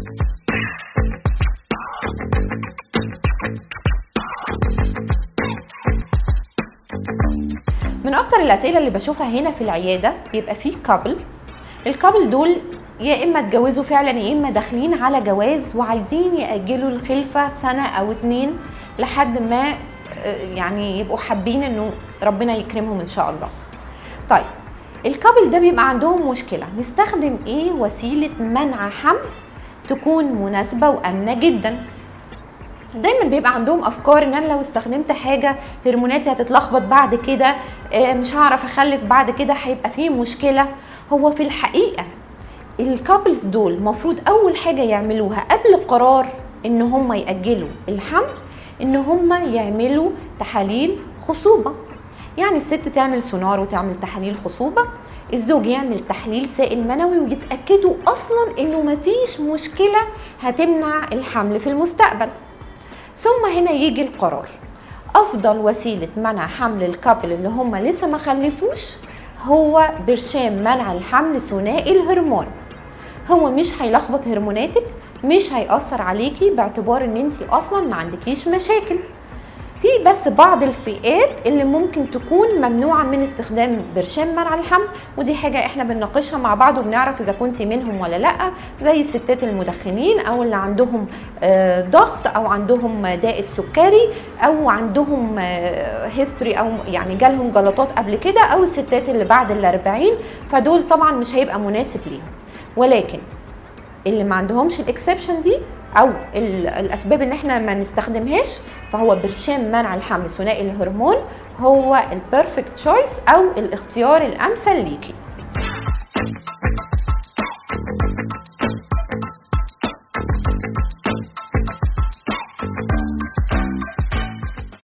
من اكتر الاسئله اللي بشوفها هنا في العياده بيبقى فيه كابل الكابل دول يا اما اتجوزوا فعلا يا اما داخلين على جواز وعايزين ياجلوا الخلفه سنه او اتنين لحد ما آه، يعني يبقوا حابين انه ربنا يكرمهم ان شاء الله طيب الكابل ده بيبقى عندهم مشكله نستخدم ايه وسيله منع حمل تكون مناسبه وامنه جدا دايما بيبقى عندهم افكار ان انا لو استخدمت حاجه هرموناتي هتتلخبط بعد كده آه، مش هعرف اخلف بعد كده هيبقى فيه مشكله هو في الحقيقه الكابلز دول المفروض اول حاجه يعملوها قبل القرار ان هم ياجلوا الحمل ان هم يعملوا تحاليل خصوبه يعني الست تعمل سونار وتعمل تحاليل خصوبه الزوج يعمل تحليل سائل منوي ويتاكدوا اصلا انه مفيش مشكله هتمنع الحمل في المستقبل ثم هنا يجي القرار افضل وسيله منع حمل الكابل اللي هم لسه ما خلفوش هو برشام منع الحمل ثنائي الهرمون هو مش هيلخبط هرموناتك مش هيأثر عليكي باعتبار ان انت اصلا ما عندكيش مشاكل في بس بعض الفئات اللي ممكن تكون ممنوعة من استخدام برشام منع الحمل ودي حاجة احنا بنناقشها مع بعض وبنعرف اذا كنت منهم ولا لا زي الستات المدخنين او اللي عندهم آه، ضغط او عندهم داء السكري او عندهم هيستوري او يعني جالهم جلطات قبل كده او الستات اللي بعد الأربعين فدول طبعا مش هيبقى مناسب ليهم ولكن اللي ما عندهمش الاكسبشن دي او ال- الاسباب ان احنا ما نستخدمهاش فهو برشام منع الحمل ثنائي الهرمون هو البيرفكت تشويس او الاختيار الامثل ليكي